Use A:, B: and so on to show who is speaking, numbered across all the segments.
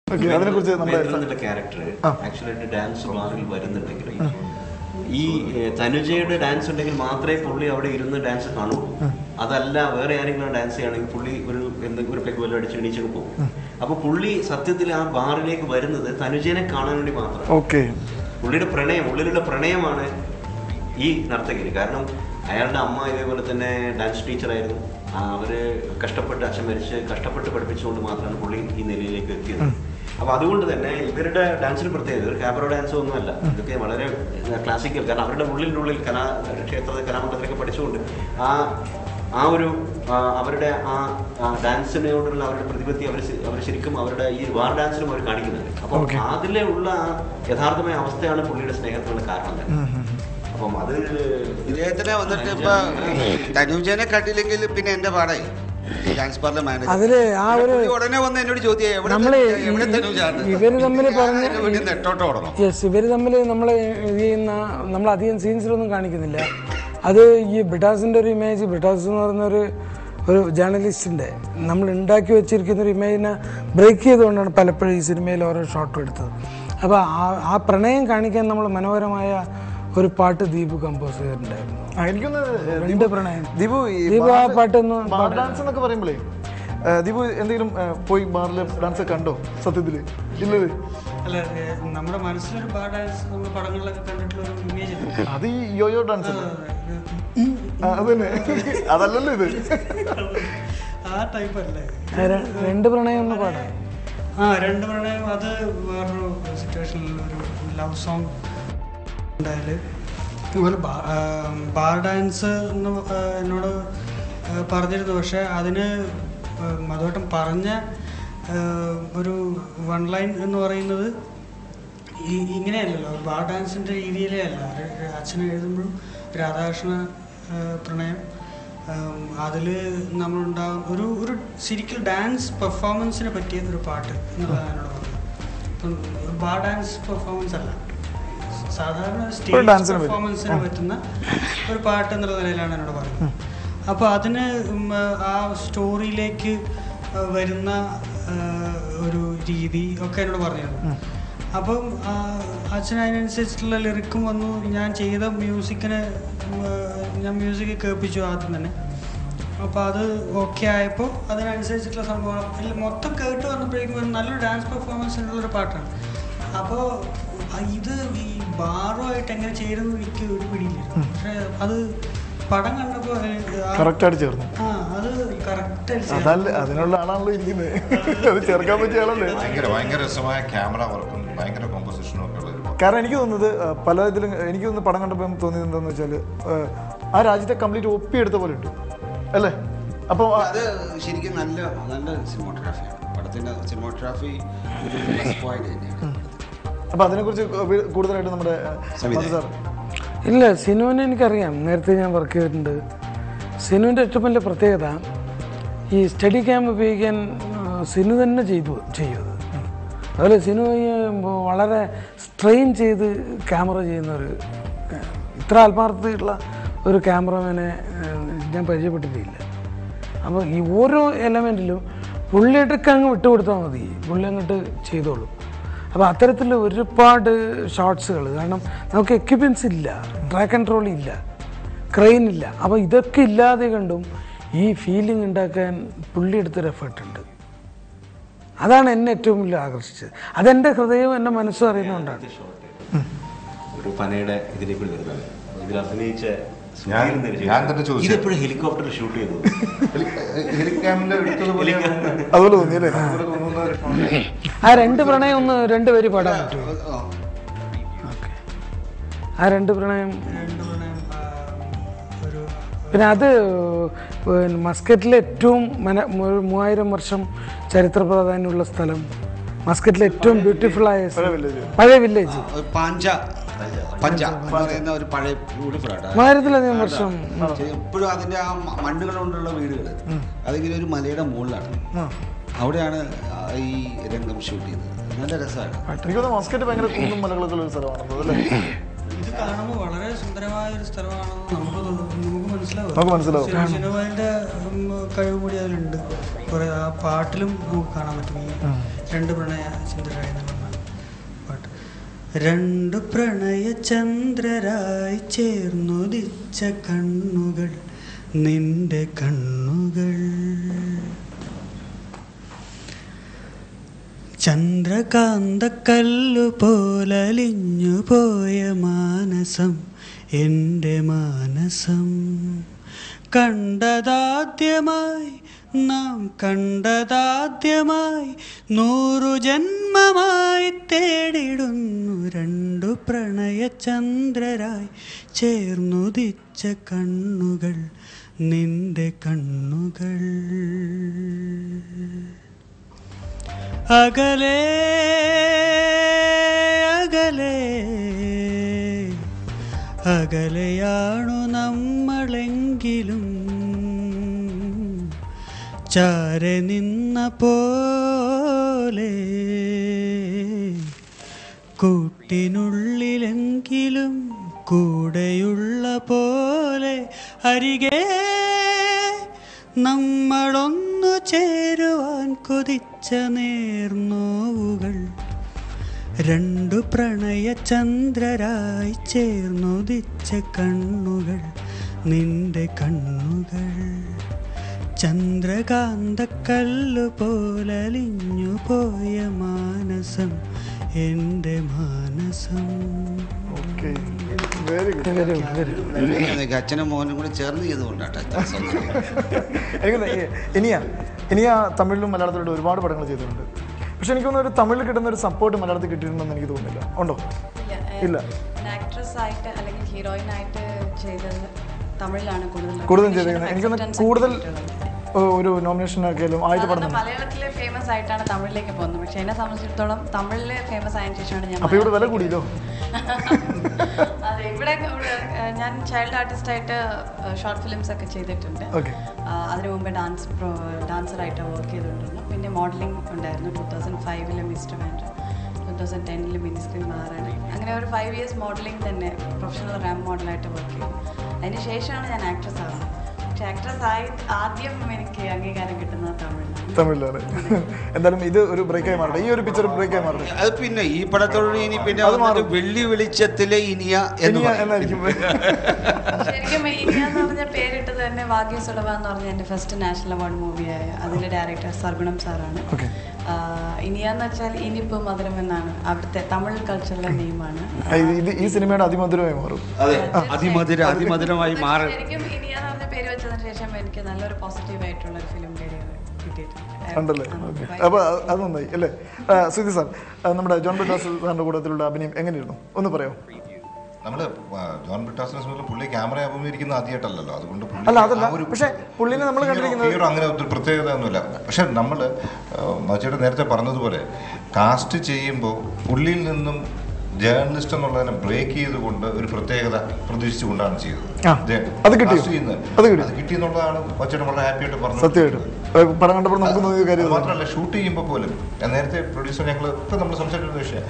A: Okay അതിനെ കുറിച്ച് നമ്മുടെ
B: എന്നുള്ള ക്യാരക്ടർ ആക്ച്വലി ഡാൻസ് ബാറിൽ വരുന്നുണ്ടെങ്കിൽ ഈ ഏഹ്, തനുജയുടെ ഡാൻസ് ഉണ്ടെങ്കിൽ മാത്രമേ പുള്ളി അവിടെ ഇരുന്ന് ഡാൻസ് കാണുള്ളൂ അതല്ല വേറെ ആരെങ്കിലും ഡാൻസ് ചെയ്യുകയാണെങ്കിൽ പുള്ളി ഒരു എന്തെങ്കിലും ഒരു പെഗ് വല്ലതും അടിച്ച് എണീച്ചൊക്കെ പോകും അപ്പൊ പുള്ളി സത്യത്തിൽ ആ ബാറിലേക്ക് വരുന്നത് തനുജനെ കാണാൻ വേണ്ടി മാത്രം
A: ഓക്കെ
B: പുള്ളിയുടെ പ്രണയം ഉള്ളിലുള്ള പ്രണയമാണ് ഈ നർത്തകര് കാരണം അയാളുടെ അമ്മ ഇതേപോലെ തന്നെ ഡാൻസ് ടീച്ചറായിരുന്നു ആ, അവര് കഷ്ടപ്പെട്ട് അച്ഛൻ മരിച്ച് കഷ്ടപ്പെട്ട് പഠിപ്പിച്ചുകൊണ്ട് മാത്രമാണ് പുള്ളി ഈ നിലയിലേക്ക് എത്തിയത് അപ്പൊ അതുകൊണ്ട് തന്നെ ഇവരുടെ ഡാൻസിന് പ്രത്യേകത ഒരു ക്യാബറോ ഡാൻസോ ഒന്നുമല്ല ഇതൊക്കെ വളരെ ക്ലാസിക്കൽ കാരണം അവരുടെ ഉള്ളിൻ്റെ ഉള്ളിൽ കലാ ക്ഷേത്ര കലാമണ്ഡലത്തിലൊക്കെ പഠിച്ചുകൊണ്ട് ആ ആ ഒരു ആ, അവരുടെ ആ ആ ഡാൻസിനോടുള്ള അവരുടെ പ്രതിപത്തി അവർ അവർ ശരിക്കും അവരുടെ ഈ വാർ ഡാൻസിലും അവർ കാണിക്കുന്നുണ്ട് അപ്പോൾ അതിലെ ഉള്ള ആ യഥാർത്ഥമായ അവസ്ഥയാണ് പുള്ളിയുടെ സ്നേഹത്തിനുള്ള കാരണം തന്നെ അപ്പം അത്
C: ഇദ്ദേഹത്തിനെ വന്നിട്ട് ഇപ്പൊ തനുജനെ കണ്ടില്ലെങ്കിൽ പിന്നെ എന്റെ പാടായി ഡാൻസ് ബാറിലെ മാനേജർ
D: അതില് ആ ഒരു
C: പുള്ളി ഉടനെ വന്ന് എന്നോട് ചോദ്യം എവിടെ
D: നമ്മള്
C: തനുജ? എവിടെ
D: ഈ-
C: തനുജാണ്
D: ഇവര് തമ്മില്
C: ഞാൻ
D: പറഞ്ഞ-
C: അതിന്റെ വീട്ടിൽ നിന്ന് നെട്ടോട്ട് ഓടണം
D: യെസ് ഇവർ തമ്മിൽ നമ്മൾ ഇത് ചെയ്യുന്ന നമ്മൾ അധികം സീൻസിലൊന്നും കാണിക്കുന്നില്ല അത് ഈ ബ്രിട്ടാസിൻ്റെ ഒരു ഇമേജ് ബ്രിട്ടാസ് എന്ന് പറയുന്ന ഒരു ഒരു ജേർണലിസ്റ്റിൻ്റെ നമ്മൾ ഉണ്ടാക്കി വെച്ചിരിക്കുന്ന ഒരു ഇമേജിനെ ബ്രേക്ക് ചെയ്തുകൊണ്ടാണ് പലപ്പോഴും ഈ സിനിമയിൽ ഓരോ ഷോട്ടും എടുത്തത് അപ്പോൾ ആ ആ പ്രണയം കാണിക്കാൻ നമ്മൾ മനോഹരമായ ഒരു പാട്ട് ദീപ് കമ്പോസ് ചെയ്തിട്ടുണ്ടായിരുന്നു
A: ആ, എനിക്കൊന്ന്
D: രണ്ട് പ്രണയം
A: ദീപു ഈ
D: ദീപു ആ പാട്ടൊന്ന്
A: ബാർ ഡാൻസ് എന്നൊക്കെ പറയുമ്പോഴേ ആ, ദീപു എന്തെങ്കിലും ആ, പോയി ബാറിൽ ഡാൻസ് കണ്ടോ സത്യത്തില് ഇല്ലത്
E: അല്ല ഏ, നമ്മുടെ മനസ്സിലൊരു ബാർ ഡാൻസ് നമ്മൾ പടങ്ങളിലൊക്കെ കണ്ടിട്ടുള്ള ഒരു ഇമേജ് ഉണ്ട്
A: അത് ഈ യോയോ ഡാൻസ് അല്ലേ ആ, അത് തന്നെ അതല്ലല്ലോ ഇത്
E: ആ ടൈപ്പ് അല്ലേ
D: ആ, ര- രണ്ട് പ്രണയം ഒന്ന് പാടാം
E: ആ രണ്ട് പ്രണയം അത് വേറൊരു സിറ്റുവേഷനിൽ ഒരു ലവ് സോങ് ഉണ്ടായാല് ഇതുപോലെ ബാ- ആ, ബാർ ഡാൻസ് എന്ന് ആ, എന്നോട് ആ, പറഞ്ഞിരുന്നു പക്ഷെ അതിന് ആ, മധുവട്ടം പറഞ്ഞ ആ, ഒരു വൺ ലൈൻ എന്ന് പറയുന്നത് ഈ ഇങ്ങനെയല്ലല്ലോ ബാർ ഡാൻസിൻ്റെ രീതിയിലേ അല്ല അച്ഛൻ എഴുതുമ്പോഴും രാധാകൃഷ്ണ ആ, പ്രണയം അതിൽ നമ്മളുണ്ടാകും ഒരു ഒരു ശരിക്കും ഡാൻസ് പെർഫോമൻസിനെ പറ്റിയ ഒരു പാട്ട് എന്നുള്ളതാണ് എന്നോട് പറഞ്ഞത് ഇപ്പം ബാർ ഡാൻസ് പെർഫോമൻസ് അല്ല സാധാരണ
A: ഒരു
E: സ്റ്റേജ്
A: ഡാൻസിന് പറ്റും.
E: പെർഫോമൻസിന് പറ്റുന്ന ഒരു പാട്ട് എന്നുള്ള നിലയിലാണ് എന്നോട് പറയുന്നത് അപ്പോൾ അതിന് ഉം, ആ സ്റ്റോറിയിലേക്ക് വരുന്ന ആ, ഒരു രീതി ഒക്കെ എന്നോട് പറഞ്ഞിരുന്നു അപ്പം ആ, അച്ഛൻ അതിനനുസരിച്ചിട്ടുള്ള ലിറിക്കും വന്നു ഞാൻ ചെയ്ത മ്യൂസിക്കിന് ഉം, ആ, ഞാൻ മ്യൂസിക് കേൾപ്പിച്ചു ആദ്യം തന്നെ അപ്പോൾ അത് ഓക്കെ ആയപ്പോൾ അതിനനുസരിച്ചിട്ടുള്ള സംഭവം ഇല്ല, മൊത്തം കേട്ട് വന്നപ്പോഴേക്കും ഒരു നല്ലൊരു ഡാൻസ് പെർഫോമൻസ് ഉള്ളൊരു പാട്ടാണ് അപ്പോൾ ഇത് ഈ ബാറുമായിട്ട് എങ്ങനെ ചേരുന്നു എനിക്ക് ഒരു പിടിയില്ല പക്ഷേ അത് പടം കണ്ടപ്പോൾ
A: കറക്റ്റ് ആയിട്ട് ചേർന്നു
E: ആ അത് കറക്റ്റ്
A: അതല്ല അതിനുള്ള ആളാണല്ലോ ഇരിക്കുന്നത് അത് ചേർക്കാൻ പറ്റിയ ആളല്ലേ
F: ഭയങ്കര ഭയങ്കര രസമായ ക്യാമറ വർക്കും ഭയങ്കര കോമ്പോസിഷനും ഒക്കെ ഉള്ള ഒരു പടം.
A: കാരണം എനിക്ക് തോന്നുന്നത് ആ, പല ഇതിലും എനിക്ക് തോന്നുന്നു പടം കണ്ടപ്പോൾ തോന്നിയത് എന്താണെന്ന് വെച്ചാൽ ആ രാജ്യത്തെ കംപ്ലീറ്റ് ഒപ്പിയെടുത്ത പോലെ ഉണ്ട് അല്ലേ അപ്പോൾ
C: അത് ശരിക്കും നല്ല നല്ല സിനിമോട്ടോഗ്രാഫിയാണ് പടത്തിന്റെ സിനിമോട്ടോഗ്രാഫി ഒരു പ്ലസ് പോയിന്റ് തന്നെയാണ്
A: അപ്പോൾ അതിനെക്കുറിച്ച് കൂടുതലായിട്ട് നമ്മുടെ ആ, മധു സാർ
D: ഇല്ല സിനുവിനെ എനിക്കറിയാം നേരത്തെ ഞാൻ വർക്ക് ചെയ്തിട്ടുണ്ട് സിനുവിൻ്റെ ഏറ്റവും വലിയ പ്രത്യേകത ഈ സ്റ്റഡി ക്യാം ഉപയോഗിക്കാൻ ആ, സിനു തന്നെ ചെയ്തു ചെയ്യും അത് അതുപോലെ സിനു ഈ വളരെ സ്ട്രെയിൻ ചെയ്ത് ക്യാമറ ചെയ്യുന്ന ഒരു ഇത്ര ആത്മാർത്ഥതയുള്ള ഒരു ക്യാമറമാനെ ഞാൻ പരിചയപ്പെട്ടിട്ടില്ല അപ്പോൾ ഈ ഓരോ എലമെൻറ്റിലും പുള്ളിയിട്ടൊക്കെ അങ്ങ് വിട്ടുകൊടുത്താൽ മതി പുള്ളി അങ്ങോട്ട് ചെയ്തോളൂ അപ്പോൾ അത്തരത്തിൽ ഒരുപാട് ഷോട്ട്സുകൾ കാരണം നമുക്ക് എക്യുപ്മെൻസ് ഇല്ല ട്രാക്ക് കൺട്രോൾ ഇല്ല ക്രെയിൻ ഇല്ല അപ്പോൾ ഇതൊക്കെ ഇല്ലാതെ കണ്ടും ഈ ഫീലിംഗ് ഉണ്ടാക്കാൻ പുള്ളി എടുത്തൊരു എഫേർട്ട് ഉണ്ട് അതാണ് എന്നെ ഏറ്റവും വലിയ ആകർഷിച്ചത് അതെൻ്റെ ഹൃദയവും എൻ്റെ മനസ്സും അറിയുന്നതുകൊണ്ടാണ്
B: ഒരു പനയുടെ ഇതിലേക്ക് വരുന്നത് ഇതിൽ അഭിനയിച്ച
F: ഞാൻ-
B: സുധീർ എന്നൊരു
F: ഞാൻ തന്നെ ചോദിച്ചു.
B: ഇതെപ്പോഴും ഹെലികോപ്റ്ററിൽ ഷൂട്ട് ചെയ്തു
F: ഹെലി- ഹെലികാമിൽ എടുത്തതുപോലെ
A: അതുപോലെ തോന്നിയല്ലേ
F: അതുപോലെ തോന്നുന്ന ഒരു
D: ആ രണ്ട് പ്രണയം ഒന്ന് രണ്ട് പേര് പാടാൻ പറ്റുമോ ഓക്കെ ആ രണ്ട് പ്രണയം
E: രണ്ട് പ്രണയം ആ, ഒരു
D: പിന്നെ അത് പിന്നെ മസ്കറ്റിലെ ഏറ്റവും മന മൂ- മൂവായിരം വർഷം ചരിത്ര പ്രാധാന്യമുള്ള സ്ഥലം മസ്കറ്റിലെ ഏറ്റവും ബ്യൂട്ടിഫുൾ ആയ സ്ഥലം. പഴയ വില്ലേജ്
C: ഒരു പാഞ്ച പഞ്ച എന്ന് പറയുന്ന ഒരു പഴയ ബ്യൂട്ടിഫുൾ ആണ്
D: മൂവായിരത്തിലധികം വർഷം
C: എപ്പോഴും അതിന്റെ ആ മ- മണ്ണുകൾ കൊണ്ടുള്ള വീടുകൾ അതിങ്ങനെ ഒരു മലയുടെ മുകളിലാണ് അവിടെയാണ് ആ ഈ രംഗം ഷൂട്ട് ചെയ്തത് നല്ല രസമാണ്
A: എനിക്ക് തോന്നുന്നു മസ്കറ്റ് ഭയങ്കര കുന്നും മലകളൊക്കെ ഉള്ള ഒരു സ്ഥലമാണ് അല്ലേ
E: ഇത് ഇത് കാണുമ്പോൾ വളരെ സുന്ദരമായ ഒരു സ്ഥലമാണെന്ന് നമുക്ക് തോന്നും- നമുക്ക് മനസ്സിലാവും
A: നമുക്ക് മനസ്സിലാവും.
E: സിനിമ- സിനിമയുടെ ഉം, കഴിവ് കൂടി അതിലുണ്ട് കുറെ ആ പാട്ടിലും നമുക്ക് കാണാൻ പറ്റും ഈ രണ്ട് പ്രണയ ചന്ദ്രരായി എന്ന് പറഞ്ഞ പാട്ട് രണ്ട് പ്രണയ ചന്ദ്രരായി ചേർന്നുദിച്ച കണ്ണുകൾ നിന്റെ കണ്ണുകൾ ചന്ദ്രകാന്തക്കല്ലു പോലലിഞ്ഞു പോയ മാനസം എൻ്റെ മാനസം കണ്ടതാദ്യമായി നാം കണ്ടതാദ്യമായി നൂറു ജന്മമായി തേടിടുന്നു രണ്ടു പ്രണയചന്ദ്രരായി ചേർന്നുദിച്ച കണ്ണുകൾ നിന്റെ കണ്ണുകൾ അകലെ അകലെ അകലെയാണു നമ്മളെങ്കിലും ചാരെ നിന്ന പോലെ കൂട്ടിനുള്ളിലെങ്കിലും കൂടെയുള്ള പോലെ അരികെ നമ്മളൊന്നു ചേരുവാൻ കൊതിച്ച നേർനോവുകൾ രണ്ടു പ്രണയ ചന്ദ്രരായി ചേർന്നുദിച്ച കണ്ണുകൾ നിന്റെ കണ്ണുകൾ ചന്ദ്രകാന്തക്കല്ലു പോലലിഞ്ഞു പോയ മാനസം എൻ്റെ മാനസം
A: okay very good
D: very good very good
C: അച്ഛനും മോനും കൂടി ചേർന്ന് ചെയ്തുകൊണ്ടാട്ടെ
A: എനിക്ക് ഇനിയ ഇനിയ തമിഴിലും മലയാളത്തിലും ഒരുപാട് പടങ്ങൾ ചെയ്തിട്ടുണ്ട് പക്ഷെ എനിക്ക് തോന്നുന്നു ഒരു തമിഴിൽ കിട്ടുന്ന ഒരു സപ്പോർട്ട് മലയാളത്തിൽ കിട്ടിയിട്ടുണ്ടെന്ന് എനിക്ക് തോന്നുന്നില്ല ഉണ്ടോ ഇല്ല.
G: ആക്ട്രസ് ആയിട്ട് അല്ലെങ്കിൽ ഹീറോയിൻ ആയിട്ട് ചെയ്തത് തമിഴിലാണ് കൂടുതൽ
A: കൂടുതലും ചെയ്തിരിക്കുന്നത് എനിക്ക് തോന്നുന്നു
G: acceptance
A: കൂടുതൽ
G: കിട്ടിയിട്ടുള്ളത്.
A: ഏ, ഒരു നോമിനേഷൻ ആക്കിയാലും ആദ്യത്തെ പടം
G: സാധാരണ മലയാളത്തിലെ ഫേമസ് ആയിട്ടാണ് തമിഴിലേക്ക് പോകുന്നത് പക്ഷെ എന്നെ സംബന്ധിച്ചിടത്തോളം തമിഴിലെ ഫേമസ് ആയതിനു ശേഷമാണ് ഞാൻ
A: അപ്പൊ ഇവിടെ വില കൂടിയല്ലോ
G: അതെ ഇവിടെ ഇവിടെ, ഏഹ്, ഞാൻ ചൈൽഡ് ആർട്ടിസ്റ്റ് ആയിട്ട് ഷോർട്ട് ഫിലിംസ് ഒക്കെ ചെയ്തിട്ടുണ്ട്
A: ഓക്കെ
G: ആ, അതിനു മുമ്പ് ഡാൻസ് പ്രോ ഡാൻസറായിട്ട് വർക്ക് ചെയ്തിട്ടുണ്ടായിരുന്നു പിന്നെ മോഡലിംഗ് ഉണ്ടായിരുന്നു ടൂ തൗസൻഡ് ഫൈവില് മിസ്റ്റർ വാൻഡ്ര ടൂ തൗസൻഡ് ടെന്നിൽ മിനി സ്ക്രീൻ മഹാറാണി അങ്ങനെ ഒരു ഫൈവ് ഇയേഴ്സ് മോഡലിംഗ് തന്നെ പ്രൊഫഷണൽ റാം മോഡലായിട്ട് വർക്ക് ചെയ്തു അതിന് ശേഷമാണ് ഞാൻ ആക്ട്രസ് ആവുന്നത് പക്ഷെ ആക്ട്രസ് ആയി ആദ്യം എനിക്ക് അംഗീകാരം കിട്ടുന്നത് തമിഴിലാണ്
A: തമിഴിലാണ് എന്തായാലും ഇത് ഒരു ബ്രേക്കായി മാറട്ടെ ഈ ഒരു പിക്ചർ ബ്രേക്കായി മാറട്ടെ
C: അത് പിന്നെ ഈ പടത്തോട് ഇനി പിന്നെ
A: അത്
C: വന്നിട്ട്
A: മാറും.
C: വെള്ളി വെളിച്ചത്തിലെ ഇനിയ എന്ന്
A: ഇനിയ
C: പറയും.
A: എന്നായിരിക്കും
G: ശരിക്കും ഇന്ത്യ എന്ന് പറഞ്ഞ പേരിട്ടത് തന്നെ ഭാഗ്യ സുലഭ എന്ന് പറഞ്ഞ എൻ്റെ ഫസ്റ്റ് നാഷണൽ അവാർഡ് മൂവിയായ അതിൻ്റെ ഡയറക്ടർ സർഗുണം സാറാണ്
A: ഓക്കെ
G: ഇനിയ എന്ന് വെച്ചാൽ ഇനിപ്പ് മധുരം എന്നാണ് അവിടുത്തെ തമിഴ് കൾച്ചറിലെ നെയിമാണ്
A: ഇത് ഈ സിനിമയുടെ അതിമധുരമായി മാറും
C: അതെ അതിമധുര അതിമധുരമായി മാറും
G: ശരിക്കും ഇനിയ എന്ന് പറഞ്ഞ പേര് വെച്ചതിന് ശേഷം എനിക്ക് നല്ലൊരു പോസിറ്റീവ് ആയിട്ടുള്ള ഒരു ഫിലിം പേര് കിട്ടിയിട്ടുണ്ട്
A: ഉണ്ടല്ലേ
G: ആ,
A: ഓക്കെ
G: ഭയങ്കര-
A: അപ്പോൾ അത് നന്നായി അല്ലേ ആ, സുധി സാർ ആ, നമ്മുടെ ജോൺ ബിട്ടാസ് സാറിൻ്റെ കൂട്ടത്തിലുള്ള അഭിനയം എങ്ങനെയായിരുന്നു ഒന്ന് പറയാമോ
F: നമ്മള് ആ, ജോൺ ബിട്ടാസിനെ സംബന്ധിച്ച് പുള്ളി ക്യാമറ അഭിമുഖീകരിക്കുന്ന ആദ്യമായിട്ടല്ലല്ലോ അതുകൊണ്ട് പുള്ളി
A: അല്ല, അതല്ല.
F: ആ ഒരു
A: പക്ഷേ പുള്ളിനെ നമ്മൾ
F: hero-
A: കണ്ടിരിക്കുന്നത്
F: hero അങ്ങനെ ഒരു പ്രത്യേകത ഒന്നുമില്ല പക്ഷെ നമ്മൾ മച്ചയുടെ നേരത്തെ പറഞ്ഞതുപോലെ കാസ്റ്റ് ചെയ്യുമ്പോൾ പുള്ളിയിൽ നിന്നും ജേർണലിസ്റ്റ് എന്നുള്ളതിനെ ബ്രേക്ക് ചെയ്തുകൊണ്ട് ഒരു പ്രത്യേകത പ്രതീക്ഷിച്ചുകൊണ്ടാണ് ചെയ്തത്
A: ആ,
F: അദ്ദേഹം
A: അത് കിട്ടിയോ?
F: cast ചെയ്യുന്നത്.
A: അത് കിട്ടി.
F: അത് കിട്ടിയെന്നുള്ളതാണ് മച്ചയുടെ വളരെ ഹാപ്പി ആയിട്ട് പറഞ്ഞത്
A: സത്യമായിട്ടും ഏ, പടം കണ്ടപ്പോൾ നമുക്ക് തോന്നിയ കാര്യം
F: അത്
A: ഇതാണ്.
F: മാത്രമല്ല ഷൂട്ട് ചെയ്യുമ്പോൾ പോലും ഞാൻ നേരത്തെ പ്രൊഡ്യൂസർ ഞങ്ങൾ ഇപ്പം നമ്മൾ സംസാരിക്കുന്ന വിഷയം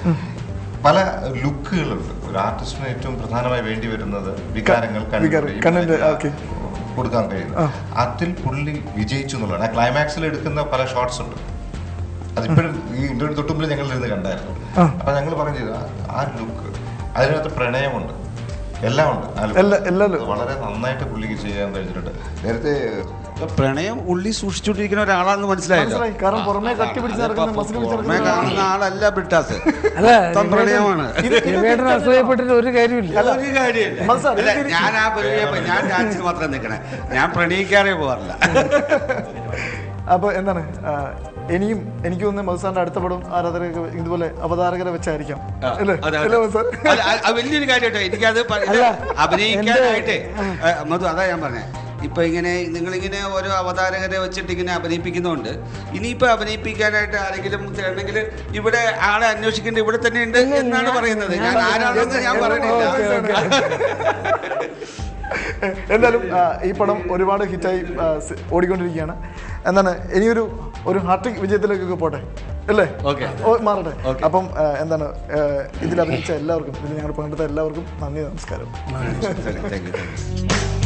F: പല ലുക്കുകളുണ്ട് ഒരു ആർട്ടിസ്റ്റിന് ഏറ്റവും പ്രധാനമായി വേണ്ടി വരുന്നത് വികാരങ്ങൾ
A: വികാരം,
F: കണ്ണിന്റെയും
A: കണ്ണിന്റെ,
F: എല്ലാം
A: ഓക്കെ.
F: കൊടുക്കാൻ കഴിയുന്നത് അതിൽ പുള്ളി വിജയിച്ചു എന്നുള്ളതാണ് ആ ക്ലൈമാക്സിൽ എടുക്കുന്ന പല ഷോട്ട്സ് ഉണ്ട് അതിപ്പോഴും ഈ ഇന്റർവ്യൂ തൊട്ടുമ്പോൾ ഞങ്ങൾ ഇരുന്ന് കണ്ടായിരുന്നു
A: ആ.
F: അപ്പൊ ഞങ്ങൾ പറഞ്ഞു ചെയ്തു ആ ലുക്ക് അതിനകത്ത് പ്രണയമുണ്ട് എല്ലാം ഉണ്ട് ആ look.
A: എല്ലാ- എല്ലാ look.
F: അത് വളരെ നന്നായിട്ട് പുള്ളിക്ക് ചെയ്യാൻ കഴിഞ്ഞിട്ടുണ്ട് നേരത്തെ
C: പ്രണയം ഉള്ളി സൂക്ഷിച്ചുകൊണ്ടിരിക്കുന്ന ഒരാളാണെന്ന് മനസ്സിലായല്ലോ
A: മനസ്സിലായി കാരണം പുറമേ കട്ടി പിടിച്ച് നടക്കുന്ന മസിൽ പിടിച്ച്
C: പുറമേ
A: നടക്കുന്ന
C: കാണുന്ന ആളല്ല ബ്രിട്ടാസ്
D: അല്ല
C: മൊത്തം പ്രണയമാണ്
D: രവിയേട്ടൻ അസൂയപ്പെട്ടിട്ട് ഒരു കാര്യമില്ല
C: ഒരു കാര്യമില്ല
A: മനസ്സാ,
C: അല്ല,
A: ഇത്
C: ഞാൻ ആ പരിചയം ഞാൻ ഡാൻസിന് മാത്രം നിൽക്കണേ ഞാൻ പ്രണയിക്കാറേ പോകാറില്ല
A: അപ്പോൾ എന്താണ് ആ, ഇനിയും എനിക്ക് തോന്നുന്നു മധുസാറിന്റെ അടുത്ത പടം ആരാധകരൊക്കെ ഇതുപോലെ അവതാരകരെ വെച്ചായിരിക്കാം അല്ലേ
C: അതെ, അതെ.
A: അല്ലേ മധുസാർ
C: അല്ല, അത് അത് വലിയൊരു കാര്യമായിട്ടോ എനിക്കത് പ- ഇത്
D: അല്ല,
C: അഭിനയിക്കാനായിട്ടേ ഏ, മധു അതാ ഞാൻ പറഞ്ഞേ ഇപ്പൊ ഇങ്ങനെ നിങ്ങളിങ്ങനെ ഓരോ അവതാരകരെ വെച്ചിട്ട് ഇങ്ങനെ അഭിനയിപ്പിക്കുന്നുണ്ട് ഇനിയിപ്പോ അഭിനയിപ്പിക്കാനായിട്ട് ആരെങ്കിലും തരണമെങ്കിൽ ഇവിടെ ആളെ അന്വേഷിക്കേണ്ട ഇവിടെ തന്നെ ഉണ്ട് എന്നാണ് പറയുന്നത് ഞാൻ ആരാണെന്ന് ഞാൻ പറയണില്ല
A: എന്തായാലും ആ, ഈ പടം ഒരുപാട് ഹിറ്റായി ആ, സ് ഓടിക്കൊണ്ടിരിക്കുകയാണ് എന്താണ് ഇനിയൊരു ഒരു ഹാർട്ടിക് വിജയത്തിലേക്കൊക്കെ പോട്ടെ അല്ലേ
C: Okay.
A: ഓ, മാറട്ടെ
C: Okay.
A: അപ്പം ആ, എന്താണ് ആ, ഇതിൽ അഭിനയിച്ച എല്ലാവർക്കും ഇതിൽ ഞങ്ങൾ പങ്കെടുത്ത എല്ലാവർക്കും നന്ദി നമസ്കാരം
C: താങ്ക് യു താങ്ക് യു